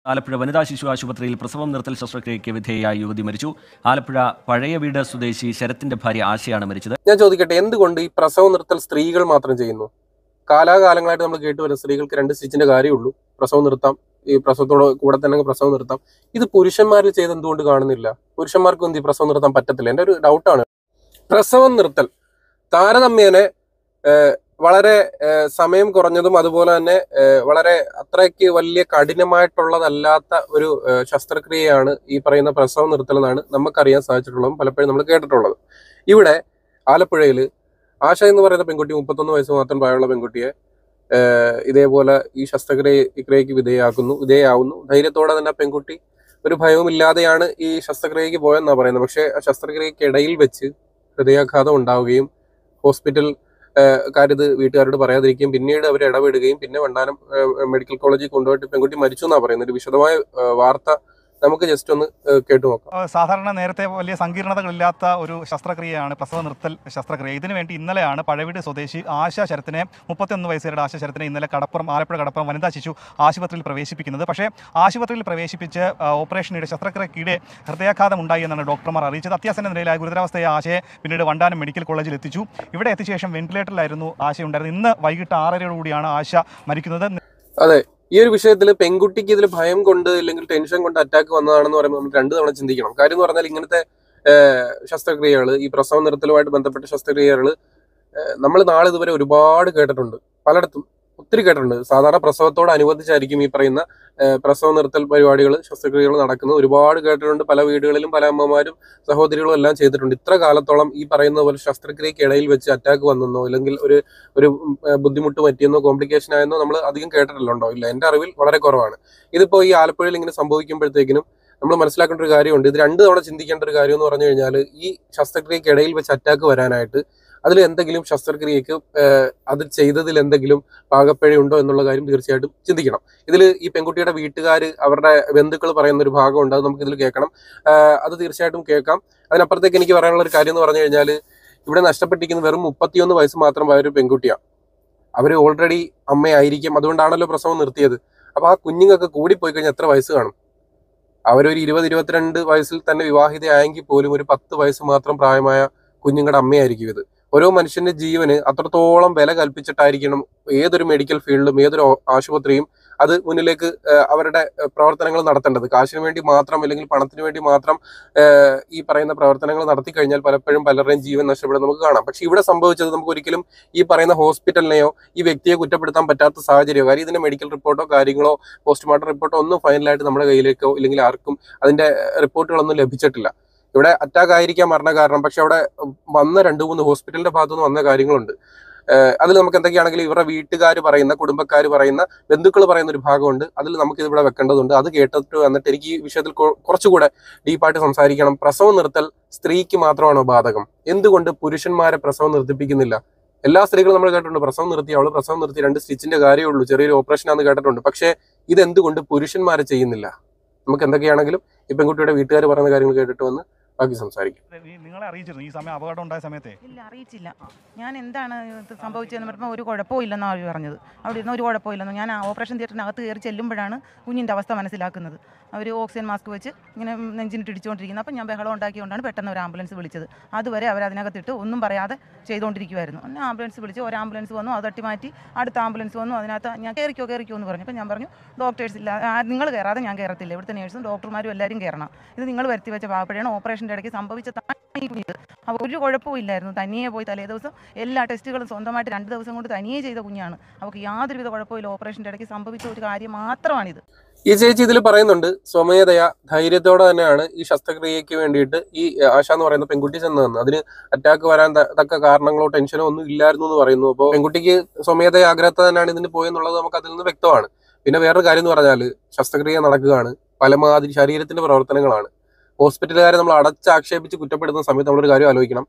ആലപ്പുഴ വനിതാ ശിശു ആശുപത്രിയിൽ പ്രസവം നിർത്തൽ ശസ്ത്രക്രിയയ്ക്ക് വിധേയയായ യുവതി മരിച്ചു ആലപ്പുഴ പഴയ വീട് സ്വദേശി ശരത്തിന്റെ ഭാര്യ ആശയാണ് മരിച്ചത് ഞാൻ ചോദിക്കട്ടെ എന്തുകൊണ്ട് ഈ പ്രസവം നിർത്തൽ സ്ത്രീകൾ മാത്രം ചെയ്യുന്നു കാലാകാലങ്ങളായിട്ട് നമ്മൾ കേട്ടുവരുന്ന സ്ത്രീകൾക്ക് രണ്ട് സ്റ്റിച്ചിന്റെ കാര്യമുള്ളൂ പ്രസവം നിർത്താം ഈ പ്രസവത്തോട് കൂടെ തന്നെ അങ്ങ് പ്രസവം നിർത്താം ഇത് പുരുഷന്മാരിൽ ചെയ്ത് എന്തുകൊണ്ട് കാണുന്നില്ല പുരുഷന്മാർക്കും എന്ത് ഈ പ്രസവം നിർത്താൻ പറ്റത്തില്ല എൻ്റെ ഒരു ഡൗട്ടാണ് പ്രസവം നിർത്തൽ താരതമ്യേന ഏഹ്, വളരെ ഏഹ്, സമയം കുറഞ്ഞതും അതുപോലെ തന്നെ ഏഹ്, വളരെ അത്രയ്ക്ക് വലിയ കഠിനമായിട്ടുള്ളതല്ലാത്ത ഒരു ഏഹ്, ശസ്ത്രക്രിയയാണ് ഈ പറയുന്ന പ്രസവം നിർത്തൽ എന്നാണ് നമുക്കറിയാൻ സാധിച്ചിട്ടുള്ളതും പലപ്പോഴും നമ്മൾ കേട്ടിട്ടുള്ളത് ഇവിടെ ആലപ്പുഴയിൽ ആശ എന്ന് പറയുന്ന പെൺകുട്ടി മുപ്പത്തൊന്ന് വയസ്സ് മാത്രം പ്രായമുള്ള പെൺകുട്ടിയെ ഏഹ്, ഇതേപോലെ ഈ ശസ്ത്രക്രിയക്ക് വിധേയമാക്കുന്നു വിധേയമാവുന്നു ധൈര്യത്തോടെ തന്നെ ആ പെൺകുട്ടി ഒരു ഭയവും ഇല്ലാതെയാണ് ഈ ശസ്ത്രക്രിയക്ക് പോയെന്നാണ് പറയുന്നത് പക്ഷേ ആ ശസ്ത്രക്രിയക്കിടയിൽ വെച്ച് ഹൃദയാഘാതം ഉണ്ടാവുകയും ഹോസ്പിറ്റൽ ഏഹ്, കാര്യത് വീട്ടുകാരോട് പറയാതിരിക്കുകയും പിന്നീട് അവർ ഇടപെടുകയും പിന്നെ വണ്ടാനം ഏഹ്, മെഡിക്കൽ കോളേജിൽ കൊണ്ടുപോയിട്ട് പെൺകുട്ടി മരിച്ചു എന്നാണ് പറയുന്നത് ഒരു വിശദമായ ഏഹ്, വാർത്ത നമുക്ക് ജസ്റ്റ് ഒന്ന് ഏഹ്, കേട്ടു നോക്കാം ഏഹ് സാധാരണ നേരത്തെ വലിയ സങ്കീർണതകളില്ലാത്ത ഒരു ശസ്ത്രക്രിയയാണ് പ്രസവ നിർത്തൽ ശസ്ത്രക്രിയ ഇതിനു വേണ്ടി ഇന്നലെയാണ് പഴവീട് സ്വദേശി ആശ ശരത്തിനെ മുപ്പത്തിയൊന്ന് വയസ്സുകാരുടെ ആശ ശരത്തിനെ ഇന്നലെ കടപ്പുറം ആലപ്പുഴ കടപ്പുറം വനിതാ ശിശു ആശുപത്രിയിൽ പ്രവേശിപ്പിക്കുന്നത് പക്ഷേ ആശുപത്രിയിൽ പ്രവേശിപ്പിച്ച് ആ, ഓപ്പറേഷനിടെ ശസ്ത്രക്രിയക്കിടെ ഹൃദയാഘാതം ഉണ്ടായി എന്നാണ് ഡോക്ടർമാർ അറിയിച്ചത് അത്യാസന്ന നിലയിലായ ഗുരുതരാവസ്ഥയെ ആശയെ പിന്നീട് വണ്ടാനം മെഡിക്കൽ കോളേജിൽ എത്തിച്ചു ഇവിടെ എത്തിയ ശേഷം വെന്റിലേറ്ററിലായിരുന്നു ആശ ഉണ്ടായിരുന്നത് ഇന്ന് വൈകിട്ട് ആറരയോടുകൂടിയാണ് ആശ മരിക്കുന്നത് അതെ ഈ ഒരു വിഷയത്തിൽ പെൺകുട്ടിക്ക് ഇതിൽ ഭയം കൊണ്ട് അല്ലെങ്കിൽ ടെൻഷൻ കൊണ്ട് അറ്റാക്ക് വന്നതാണെന്ന് പറയുമ്പോൾ നമ്മൾ രണ്ടു തവണ ചിന്തിക്കണം കാര്യം എന്ന് പറഞ്ഞാൽ ഇങ്ങനത്തെ ശസ്ത്രക്രിയകൾ ഈ പ്രസവ നിർത്തലുമായിട്ട് ബന്ധപ്പെട്ട ശസ്ത്രക്രിയകൾ നമ്മൾ നാളെ ഇതുവരെ ഒരുപാട് കേട്ടിട്ടുണ്ട് പലയിടത്തും ഒത്തിരി കേട്ടിട്ടുണ്ട് സാധാരണ പ്രസവത്തോട് അനുബന്ധിച്ചായിരിക്കും ഈ പറയുന്ന ഏഹ്, പ്രസവ നിർത്തൽ പരിപാടികൾ ശസ്ത്രക്രിയകൾ നടക്കുന്നത് ഒരുപാട് കേട്ടിട്ടുണ്ട് പല വീടുകളിലും പല അമ്മമാരും സഹോദരികളും എല്ലാം ചെയ്തിട്ടുണ്ട് ഇത്ര കാലത്തോളം ഈ പറയുന്ന പോലെ ശസ്ത്രക്രിയക്ക് ഇടയിൽ വെച്ച് അറ്റാക്ക് വന്നെന്നോ അല്ലെങ്കിൽ ഒരു ഒരു ഉം, ഏഹ്, ബുദ്ധിമുട്ട് പറ്റിയെന്നോ കോംപ്ലിക്കേഷൻ ആയെന്നോ നമ്മൾ അധികം കേട്ടിട്ടില്ലുണ്ടോ ഇല്ല എന്റെ അറിവിൽ വളരെ കുറവാണ് ഇതിപ്പോ ഈ ആലപ്പുഴയിൽ ഇങ്ങനെ സംഭവിക്കുമ്പോഴത്തേക്കിനും നമ്മൾ മനസ്സിലാക്കേണ്ട ഒരു കാര്യമുണ്ട് ഇത് രണ്ട് തവണ ചിന്തിക്കേണ്ട ഒരു കാര്യം എന്ന് പറഞ്ഞു കഴിഞ്ഞാൽ ഈ ശസ്ത്രക്രിയക്ക് ഇടയിൽ വെച്ച് അറ്റാക്ക് വരാനായിട്ട് അതിൽ എന്തെങ്കിലും ശസ്ത്രക്രിയക്ക് ഏഹ്, അത് ചെയ്തതിൽ എന്തെങ്കിലും പാകപ്പിഴയുണ്ടോ എന്നുള്ള കാര്യം തീർച്ചയായിട്ടും ചിന്തിക്കണം ഇതിൽ ഈ പെൺകുട്ടിയുടെ വീട്ടുകാർ അവരുടെ ബന്ധുക്കൾ പറയുന്ന ഒരു ഭാഗമുണ്ട് അത് നമുക്ക് ഇതിൽ കേൾക്കണം ആഹ് അത് തീർച്ചയായിട്ടും കേൾക്കാം അതിനപ്പുറത്തേക്ക് എനിക്ക് പറയാനുള്ള ഒരു കാര്യം എന്ന് പറഞ്ഞു കഴിഞ്ഞാൽ ഇവിടെ നഷ്ടപ്പെട്ടിരിക്കുന്നത് വെറും മുപ്പത്തിയൊന്ന് വയസ്സ് മാത്രമായ ഒരു പെൺകുട്ടിയാണ് അവർ ഓൾറെഡി അമ്മയായിരിക്കും അതുകൊണ്ടാണല്ലോ പ്രസവം നിർത്തിയത് അപ്പൊ ആ കുഞ്ഞുങ്ങൾക്ക് കൂടിപ്പോയി കഴിഞ്ഞാൽ എത്ര വയസ്സ് കാണും അവരൊരു ഇരുപത് ഇരുപത്തിരണ്ട് വയസ്സിൽ തന്നെ വിവാഹിതയായെങ്കിൽ പോലും ഒരു പത്ത് വയസ്സ് മാത്രം പ്രായമായ കുഞ്ഞുങ്ങളുടെ അമ്മയായിരിക്കും ഇത് ഓരോ മനുഷ്യന്റെ ജീവന് അത്രത്തോളം വില കൽപ്പിച്ചിട്ടായിരിക്കണം ഏതൊരു മെഡിക്കൽ ഫീൽഡിലും ഏതൊരു ഓ- ആശുപത്രിയും അത് മുന്നിലേക്ക് ഏഹ്, അവരുടെ ഏഹ്, പ്രവർത്തനങ്ങൾ നടത്തേണ്ടത് കാശിന് വേണ്ടി മാത്രം അല്ലെങ്കിൽ പണത്തിന് വേണ്ടി മാത്രം ഏഹ്, ഈ പറയുന്ന പ്രവർത്തനങ്ങൾ നടത്തി കഴിഞ്ഞാൽ പലപ്പോഴും പലരുടെയും ജീവൻ നഷ്ടപ്പെടുന്നത് നമുക്ക് കാണാം പക്ഷെ ഇവിടെ സംഭവിച്ചത് നമുക്ക് ഒരിക്കലും ഈ പറയുന്ന ഹോസ്പിറ്റലിനെയോ ഈ വ്യക്തിയെ കുറ്റപ്പെടുത്താൻ പറ്റാത്ത സാഹചര്യമോ കാര്യം ഇതിന്റെ മെഡിക്കൽ റിപ്പോർട്ടോ കാര്യങ്ങളോ പോസ്റ്റ്മോർട്ടം റിപ്പോർട്ടോ ഒന്നും ഫൈനലായിട്ട് നമ്മുടെ കയ്യിലേക്കോ ഇല്ലെങ്കിൽ ആർക്കും അതിന്റെ റിപ്പോർട്ടുകളൊന്നും ലഭിച്ചിട്ടില്ല ഇവിടെ അറ്റാക്ക് ആയിരിക്കാം മരണ കാരണം പക്ഷെ അവിടെ വന്ന രണ്ട് മൂന്ന് ഹോസ്പിറ്റലിന്റെ ഭാഗത്തുനിന്ന് വന്ന കാര്യങ്ങളുണ്ട് അതിൽ നമുക്ക് എന്തൊക്കെയാണെങ്കിലും ഇവരുടെ വീട്ടുകാർ പറയുന്ന കുടുംബക്കാർ പറയുന്ന ബന്ധുക്കൾ പറയുന്ന ഒരു ഭാഗമുണ്ട് അതിൽ നമുക്ക് ഇതിവിടെ വെക്കേണ്ടതുണ്ട് അത് കേട്ടിട്ട് വന്നിട്ട് എനിക്ക് ഈ വിഷയത്തിൽ കൊ- കുറച്ചുകൂടെ ഡീപ്പായിട്ട് സംസാരിക്കണം പ്രസവം നിർത്തൽ സ്ത്രീക്ക് മാത്രമാണോ ബാധകം എന്തുകൊണ്ട് പുരുഷന്മാരെ പ്രസവം നിർത്തിപ്പിക്കുന്നില്ല എല്ലാ സ്ത്രീകളും നമ്മൾ കേട്ടിട്ടുണ്ട് പ്രസവം നിർത്തി അവള് പ്രസവം നിർത്തി രണ്ട് സ്റ്റിച്ചിന്റെ കാര്യമേ ഉള്ളൂ ചെറിയൊരു ഓപ്പറേഷൻ ആണെന്ന് കേട്ടിട്ടുണ്ട് പക്ഷേ ഇതെന്തുകൊണ്ട് പുരുഷന്മാരെ ചെയ്യുന്നില്ല നമുക്ക് എന്തൊക്കെയാണെങ്കിലും ഈ പെൺകുട്ടിയുടെ വീട്ടുകാർ പറയുന്ന കാര്യങ്ങൾ കേട്ടിട്ട് വന്ന് ബാക്കി സംസാരിക്കും ഈ നിങ്ങളെ അറിയിച്ചിരുന്നു ഈ സമയം അപകടം ഉണ്ടായ സമയത്തെ ഇല്ല അറിയിച്ചില്ല ഞാൻ എന്താണ് ഇത് സംഭവിച്ചതെന്ന് പറഞ്ഞപ്പോൾ ഒരു കുഴപ്പവും ഇല്ലെന്നാണ് അവർ പറഞ്ഞത് അവിടെ ഇരുന്ന് ഒരു കുഴപ്പമില്ലെന്ന് ഞാൻ ആ ഓപ്പറേഷൻ തിയേറ്ററിനകത്ത് കയറി ചെല്ലുമ്പോഴാണ് കുഞ്ഞിൻ്റെ അവസ്ഥ മനസ്സിലാക്കുന്നത് അവർ ഓക്സിജൻ മാസ്ക് വെച്ച് ഇങ്ങനെ നെഞ്ചിനിട്ട് ഇടിച്ചുകൊണ്ടിരിക്കുന്നത് അപ്പം ഞാൻ ബഹളം ഉണ്ടാക്കിക്കൊണ്ടാണ് പെട്ടെന്ന് ഒരു ആംബുലൻസ് വിളിച്ചത് അതുവരെ അവർ അതിനകത്തിട്ട് ഒന്നും പറയാതെ ചെയ്തുകൊണ്ടിരിക്കുമായിരുന്നു പിന്നെ ആംബുലൻസ് വിളിച്ച് ഒരു ആംബുലൻസ് വന്നു അത് തട്ടി മാറ്റി അടുത്ത ആംബുലൻസ് വന്നു അതിനകത്ത് ഞാൻ കയറിക്കോ കയറിക്കോ എന്ന് പറഞ്ഞപ്പോൾ ഞാൻ പറഞ്ഞു ഡോക്ടേഴ്സ് ഇല്ല ആ, നിങ്ങൾ കയറാതെ ഞാൻ കയറത്തില്ല ഇവിടുത്തെ നേഴ്സും ഡോക്ടർമാരും എല്ലാവരും കയറണം ഇത് നിങ്ങൾ വരുത്തി വെച്ച പാവപ്പഴയാണ് ഓപ്പറേഷൻ്റെ ഇടയ്ക്ക് സംഭവിച്ച ഈ കുഞ്ഞിത് അപ്പോൾ ഒരു കുഴപ്പവും ഇല്ലായിരുന്നു തനിയെ പോയി തലേ ദിവസം എല്ലാ ടെസ്റ്റുകളും സ്വന്തമായിട്ട് രണ്ട് ദിവസം കൊണ്ട് തനിയെ ചെയ്ത കുഞ്ഞാണ് അവൾക്ക് യാതൊരുവിധ കുഴപ്പമില്ല ഓപ്പറേഷൻ്റെ ഇടയ്ക്ക് സംഭവിച്ച ഒരു കാര്യം മാത്രമാണിത് ഈ ചേച്ചി ഇതിൽ പറയുന്നുണ്ട് സ്വമേധയ ധൈര്യത്തോടെ തന്നെയാണ് ഈ ശസ്ത്രക്രിയക്ക് വേണ്ടിയിട്ട് ഈ ആശ എന്ന് പറയുന്ന പെൺകുട്ടി ചെന്നതെന്ന് അതിന് അറ്റാക്ക് വരാൻ ത- തക്ക കാരണങ്ങളോ ടെൻഷനോ ഒന്നും ഇല്ലായിരുന്നു എന്ന് പറയുന്നു അപ്പോൾ പെൺകുട്ടിക്ക് സ്വമേധയ ആഗ്രഹത്തെ തന്നെയാണ് ഇതിന് പോയെന്നുള്ളത് നമുക്ക് അതിൽ നിന്ന് വ്യക്തമാണ് പിന്നെ വേറൊരു കാര്യം എന്ന് പറഞ്ഞാൽ ശസ്ത്രക്രിയ നടക്കുകയാണ് പലമാതിരി ശരീരത്തിന്റെ പ്രവർത്തനങ്ങളാണ് ഹോസ്പിറ്റലുകാരെ നമ്മൾ അടച്ചാക്ഷേപിച്ച് കുറ്റപ്പെടുത്തുന്ന സമയത്ത് നമ്മളൊരു കാര്യം ആലോചിക്കണം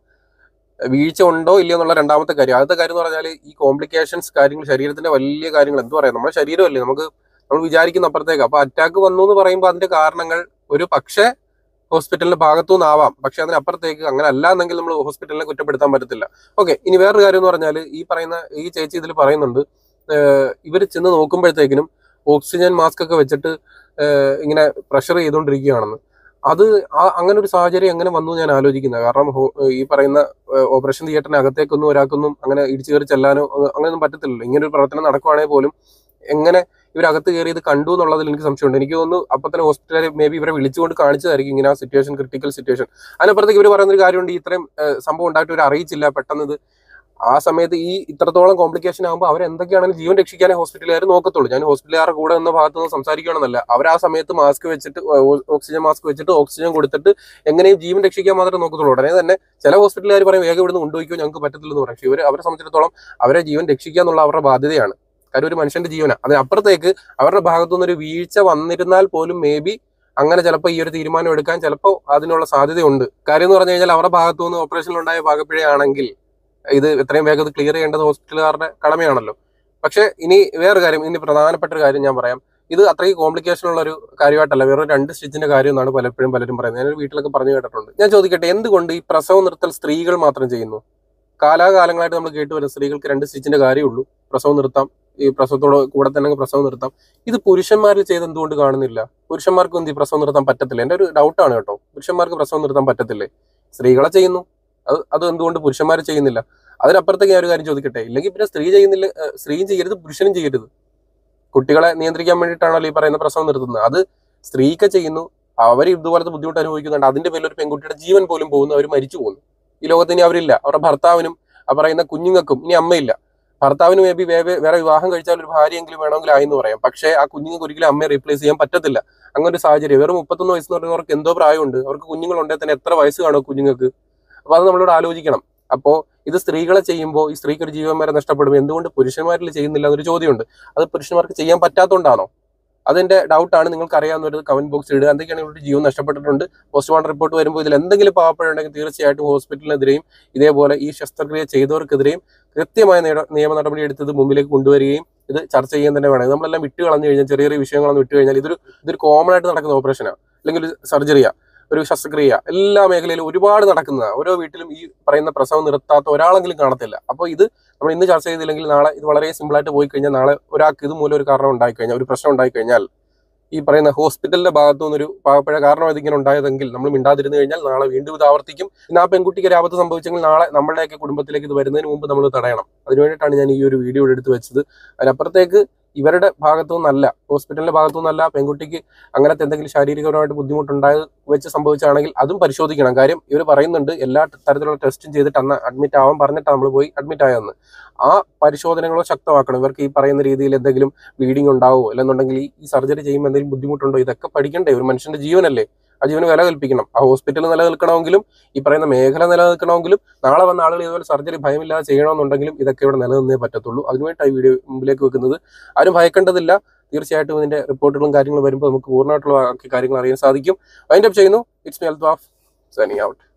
വീഴ്ച ഉണ്ടോ ഇല്ലയോ എന്നുള്ള രണ്ടാമത്തെ കാര്യം ആദ്യത്തെ കാര്യം എന്ന് പറഞ്ഞാൽ ഈ കോംപ്ലിക്കേഷൻസ് കാര്യങ്ങൾ ശരീരത്തിന്റെ വലിയ കാര്യങ്ങൾ എന്ത് പറയാം നമ്മുടെ ശരീരമല്ലേ നമുക്ക് നമ്മൾ വിചാരിക്കുന്ന അപ്പുറത്തേക്ക് അപ്പൊ അറ്റാക്ക് വന്നു എന്ന് പറയുമ്പോൾ അതിന്റെ കാരണങ്ങൾ ഒരു പക്ഷേ ഹോസ്പിറ്റലിന്റെ ഭാഗത്തു നിന്നാവാം പക്ഷെ അതിനപ്പുറത്തേക്ക് അങ്ങനെ അല്ല എന്നെങ്കിൽ നമ്മൾ ഹോസ്പിറ്റലിനെ കുറ്റപ്പെടുത്താൻ പറ്റത്തില്ല ഓക്കെ ഇനി വേറൊരു കാര്യം എന്ന് പറഞ്ഞാൽ ഈ പറയുന്ന ഈ ചേച്ചി ഇതിൽ പറയുന്നുണ്ട് ഇവർ ചെന്ന് നോക്കുമ്പോഴത്തേക്കിനും ഓക്സിജൻ മാസ്ക് ഒക്കെ വെച്ചിട്ട് ഏഹ്, ഇങ്ങനെ പ്രഷർ ചെയ്തുകൊണ്ടിരിക്കുകയാണെന്ന് അത് ആ- അങ്ങനെ ഒരു സാഹചര്യം എങ്ങനെ വന്നു എന്ന് ഞാൻ ആലോചിക്കുന്നത് കാരണം ഹോ- ഈ പറയുന്ന ഏഹ്, ഓപ്പറേഷൻ തിയേറ്ററിനകത്തേക്കൊന്നും ഒരാൾക്കൊന്നും അങ്ങനെ ഇടിച്ചു കയറി ചെല്ലാനോ അ- അങ്ങനെയൊന്നും പറ്റത്തില്ലല്ലോ ഇങ്ങനെ ഒരു പ്രവർത്തനം നടക്കുവാണെങ്കിൽ പോലും എങ്ങനെ ഇവരകത്ത് കയറി ഇത് കണ്ടു എന്നുള്ളതിൽ എനിക്ക് സംശയമുണ്ട് എനിക്ക് തോന്നുന്നു അപ്പൊ തന്നെ ഹോസ്പിറ്റലിൽ മേ ബി ഇവരെ വിളിച്ചുകൊണ്ട് കാണിച്ചതായിരിക്കും ഇങ്ങനെ ആ സിറ്റുവേഷൻ ക്രിട്ടിക്കൽ സിറ്റുവേഷൻ അതിനപ്പുറത്തേക്ക് ഇവർ പറയുന്ന ഒരു കാര്യമുണ്ട് ഇത്രയും ഏഹ്, സംഭവം ഉണ്ടായിട്ട് ഇവർ അറിയിച്ചില്ല പെട്ടെന്ന് ഇത് ആ സമയത്ത് ഈ ഇത്രത്തോളം കോംപ്ലിക്കേഷൻ ആകുമ്പോൾ അവർ എന്തൊക്കെയാണെങ്കിലും ജീവൻ രക്ഷിക്കാനേ ഹോസ്പിറ്റലുകാർ നോക്കത്തുള്ളൂ ഞാൻ ഹോസ്പിറ്റലുകാരുടെ കൂടെ എന്ന ഭാഗത്ത് നിന്ന് സംസാരിക്കുകയാണെന്നല്ല അവർ ആ സമയത്ത് മാസ്ക് വെച്ചിട്ട് ഓ- ഓക്സിജൻ മാസ്ക് വെച്ചിട്ട് ഓക്സിജൻ കൊടുത്തിട്ട് എങ്ങനെയും ജീവൻ രക്ഷിക്കാൻ മാത്രമേ നോക്കത്തുള്ളൂ ഉടനെ തന്നെ ചില ഹോസ്പിറ്റലുകാർ പറയും വേഗം ഇവിടുന്ന് കൊണ്ടുപോയിക്കോ ഞങ്ങൾക്ക് പറ്റത്തില്ലെന്ന് പറയും പക്ഷേ ഇവർ അവരെ സംബന്ധിച്ചിടത്തോളം അവരെ ജീവൻ രക്ഷിക്കുക എന്നുള്ള അവരുടെ ബാധ്യതയാണ് കാര്യം ഒരു മനുഷ്യന്റെ ജീവനാണ് അതിനപ്പുറത്തേക്ക് അവരുടെ ഭാഗത്തുനിന്ന് ഒരു വീഴ്ച വന്നിരുന്നാൽ പോലും മേ ബി അങ്ങനെ ചിലപ്പോൾ ഈ ഒരു തീരുമാനം എടുക്കാൻ ചിലപ്പോൾ അതിനുള്ള സാധ്യതയുണ്ട് കാര്യം എന്ന് പറഞ്ഞു കഴിഞ്ഞാൽ അവരുടെ ഭാഗത്തുനിന്ന് ഓപ്പറേഷനിലുണ്ടായ ഭാഗപ്പിഴയാണെങ്കിൽ ഇത് എത്രയും വേഗം ഇത് ക്ലിയർ ചെയ്യേണ്ടത് ഹോസ്പിറ്റലുകാരുടെ കടമയാണല്ലോ പക്ഷേ ഇനി വേറൊരു കാര്യം ഇനി പ്രധാനപ്പെട്ട ഒരു കാര്യം ഞാൻ പറയാം ഇത് അത്രയും കോംപ്ലിക്കേഷൻ ഉള്ള ഒരു കാര്യമായിട്ടല്ല വെറും രണ്ട് സ്റ്റിച്ചിന്റെ കാര്യം എന്നാണ് പലപ്പോഴും പലരും പറയുന്നത് ഞാനൊരു വീട്ടിലൊക്കെ പറഞ്ഞു കേട്ടിട്ടുണ്ട് ഞാൻ ചോദിക്കട്ടെ എന്തുകൊണ്ട് ഈ പ്രസവം നിർത്തൽ സ്ത്രീകൾ മാത്രം ചെയ്യുന്നു കാലാകാലങ്ങളായിട്ട് നമ്മൾ കേട്ടുവരുന്ന സ്ത്രീകൾക്ക് രണ്ട് സ്റ്റിച്ചിന്റെ കാര്യമുള്ളൂ പ്രസവം നിർത്താം ഈ പ്രസവത്തോട് കൂടെ തന്നെ അങ്ങ് പ്രസവം നിർത്താം ഇത് പുരുഷന്മാരിൽ ചെയ്ത് എന്തുകൊണ്ട് കാണുന്നില്ല പുരുഷന്മാർക്ക് എന്ത് ഈ പ്രസവം നിർത്താൻ പറ്റത്തില്ല എൻ്റെ ഒരു ഡൗട്ടാണ് കേട്ടോ പുരുഷന്മാർക്ക് പ്രസവം നിർത്താൻ പറ്റത്തില്ലേ സ്ത്രീകളെ ചെയ്യുന്നു അത് അത് എന്തുകൊണ്ട് പുരുഷന്മാർ ചെയ്യുന്നില്ല അതിനപ്പുറത്തേക്ക് ഞാൻ ഒരു കാര്യം ചോദിക്കട്ടെ ഇല്ലെങ്കിൽ പിന്നെ സ്ത്രീ ചെയ്യുന്നില്ല ഏഹ് സ്ത്രീയും ചെയ്യരുത് പുരുഷനും ചെയ്യരുത് കുട്ടികളെ നിയന്ത്രിക്കാൻ വേണ്ടിയിട്ടാണല്ലോ ഈ പറയുന്ന പ്രസവം നിർത്തുന്നത് അത് സ്ത്രീക്ക് ചെയ്യുന്നു അവർ ഇതുപോലത്തെ ബുദ്ധിമുട്ട് അനുഭവിക്കുന്നുണ്ട് അതിന്റെ പേരിൽ ഒരു പെൺകുട്ടിയുടെ ജീവൻ പോലും പോകുന്നു അവർ മരിച്ചു പോകുന്നു ഈ ലോകത്ത് ഇനി അവരില്ല അവരുടെ ഭർത്താവിനും ആ പറയുന്ന കുഞ്ഞുങ്ങൾക്കും ഇനി അമ്മയില്ല ഭർത്താവിന് മേ ബി വേറെ വിവാഹം കഴിച്ചാൽ ഒരു ഭാര്യയെങ്കിലും വേണമെങ്കിൽ ആയി എന്ന് പറയാം പക്ഷേ ആ കുഞ്ഞുങ്ങൾക്ക് ഒരിക്കലും അമ്മയെ റീപ്ലേസ് ചെയ്യാൻ പറ്റത്തില്ല അങ്ങനെ ഒരു സാഹചര്യം വെറും മുപ്പത്തൊന്ന് വയസ്സ് എന്ന് പറയുന്നവർക്ക് എന്തോ പ്രായമുണ്ട് അവർക്ക് കുഞ്ഞുങ്ങളുണ്ടെങ്കിൽ തന്നെ എത്ര വയസ്സ് കാണും കുഞ്ഞുങ്ങൾക്ക് അപ്പൊ അത് നമ്മളോട് ആലോചിക്കണം അപ്പോ ഇത് സ്ത്രീകളെ ചെയ്യുമ്പോൾ ഈ സ്ത്രീക്ക് ഒരു ജീവൻ വരെ നഷ്ടപ്പെടും എന്തുകൊണ്ട് പുരുഷന്മാരിൽ ചെയ്യുന്നില്ല എന്നൊരു ചോദ്യമുണ്ട് അത് പുരുഷന്മാർക്ക് ചെയ്യാൻ പറ്റാത്തതുകൊണ്ടാണോ അതിന്റെ ഡൗട്ടാണ് നിങ്ങൾക്ക് അറിയാവുന്ന ഒരു കമന്റ് ബോക്സിൽ ഇടുക എന്തൊക്കെയാണ് ഇവരുടെ ജീവൻ നഷ്ടപ്പെട്ടിട്ടുണ്ട് പോസ്റ്റ്മോർട്ടം റിപ്പോർട്ട് വരുമ്പോൾ ഇതിൽ എന്തെങ്കിലും പാവപ്പെടുണ്ടെങ്കിൽ തീർച്ചയായിട്ടും ഹോസ്പിറ്റലിനെതിരെയും ഇതേപോലെ ഈ ശസ്ത്രക്രിയ ചെയ്തവർക്കെതിരെയും കൃത്യമായ നിയ- നിയമ നടപടി എടുത്തത് മുമ്പിലേക്ക് കൊണ്ടുവരികയും ഇത് ചർച്ച ചെയ്യാൻ തന്നെ വേണം നമ്മളെല്ലാം വിട്ട് കളഞ്ഞു കഴിഞ്ഞാൽ ചെറിയ ചെറിയ വിഷയങ്ങളൊന്നും വിട്ട് കഴിഞ്ഞാൽ ഇതൊരു ഇതൊരു കോമൺ ആയിട്ട് നടക്കുന്ന ഓപ്പറേഷനാണ് അല്ലെങ്കിൽ ഒരു സർജറിയാ ഒരു ശസ്ത്രക്രിയ എല്ലാ മേഖലയിലും ഒരുപാട് നടക്കുന്നതാണ് ഓരോ വീട്ടിലും ഈ പറയുന്ന പ്രസവം നിർത്താത്ത ഒരാളെങ്കിലും കാണത്തില്ല അപ്പോൾ ഇത് നമ്മൾ ഇന്ന് ചർച്ച ചെയ്തില്ലെങ്കിൽ നാളെ ഇത് വളരെ സിമ്പിൾ ആയിട്ട് പോയി കഴിഞ്ഞാൽ നാളെ ഒരാൾക്ക് ഇത് മൂലം ഒരു കാരണം ഉണ്ടായി കഴിഞ്ഞാൽ ഒരു പ്രശ്നം ഉണ്ടായി കഴിഞ്ഞാൽ ഈ പറയുന്ന ഹോസ്പിറ്റലിന്റെ ഭാഗത്തു നിന്നൊരു പാവപ്പഴ കാരണം ഇതിങ്ങനെ ഉണ്ടായതെങ്കിൽ നമ്മൾ മിണ്ടാതിരുന്നു കഴിഞ്ഞാൽ നാളെ വീണ്ടും ഇത് ആവർത്തിക്കും ഇന്ന് ആ പെൺകുട്ടിക്ക് ഒരു ആപത്ത് സംഭവിച്ചെങ്കിൽ നാളെ നമ്മളുടെയൊക്കെ കുടുംബത്തിലേക്ക് ഇത് വരുന്നതിന് മുമ്പ് നമ്മൾ തടയണം അതിനുവേണ്ടിയിട്ടാണ് ഞാൻ ഈ ഒരു വീഡിയോ എടുത്ത് വെച്ചത് അതിനപ്പുറത്തേക്ക് ഇവരുടെ ഭാഗത്തു നിന്നല്ല ഹോസ്പിറ്റലിന്റെ ഭാഗത്തു നിന്നല്ല പെൺകുട്ടിക്ക് അങ്ങനത്തെ എന്തെങ്കിലും ശാരീരികപരമായിട്ട് ബുദ്ധിമുട്ടുണ്ടായത് വെച്ച് സംഭവിച്ചാണെങ്കിൽ അതും പരിശോധിക്കണം കാര്യം ഇവർ പറയുന്നുണ്ട് എല്ലാ തരത്തിലുള്ള ടെസ്റ്റും ചെയ്തിട്ട് അന്ന് അഡ്മിറ്റ് ആവാൻ പറഞ്ഞിട്ടാണ് നമ്മൾ പോയി അഡ്മിറ്റ് ആയെന്ന് ആ പരിശോധനകളോ ശക്തമാക്കണം ഇവർക്ക് ഈ പറയുന്ന രീതിയിൽ എന്തെങ്കിലും ബ്ലീഡിംഗ് ഉണ്ടാവുമോ അല്ലെന്നുണ്ടെങ്കിൽ ഈ- ഈ സർജറി ചെയ്യുമ്പോൾ എന്തെങ്കിലും ബുദ്ധിമുട്ടുണ്ടോ ഇതൊക്കെ പഠിക്കണ്ടേ ഒരു മനുഷ്യന്റെ ജീവനല്ലേ ആ ജീവന് വില കൽപ്പിക്കണം ആ ഹോസ്പിറ്റൽ നിലനിൽക്കണമെങ്കിലും ഈ പറയുന്ന മേഖല നിലനിൽക്കണമെങ്കിലും നാളെ വന്ന ആളുകൾ ഇതുപോലെ സർജറി ഭയമില്ലാതെ ചെയ്യണമെന്നുണ്ടെങ്കിലും ഇതൊക്കെ ഇവിടെ നിലനിന്നേ പറ്റത്തുള്ളൂ അതിനുവേണ്ടി ഈ വീഡിയോ മുമ്പിലേക്ക് വെക്കുന്നത് ആരും ഭയക്കേണ്ടതില്ല തീർച്ചയായിട്ടും ഇതിന്റെ റിപ്പോർട്ടുകളും കാര്യങ്ങളും വരുമ്പോൾ നമുക്ക് പൂർണ്ണമായിട്ടുള്ള ബാക്കി കാര്യങ്ങൾ അറിയാൻ സാധിക്കും വൈൻഡപ്പ് ചെയ്യുന്നു it's me Althaf signing out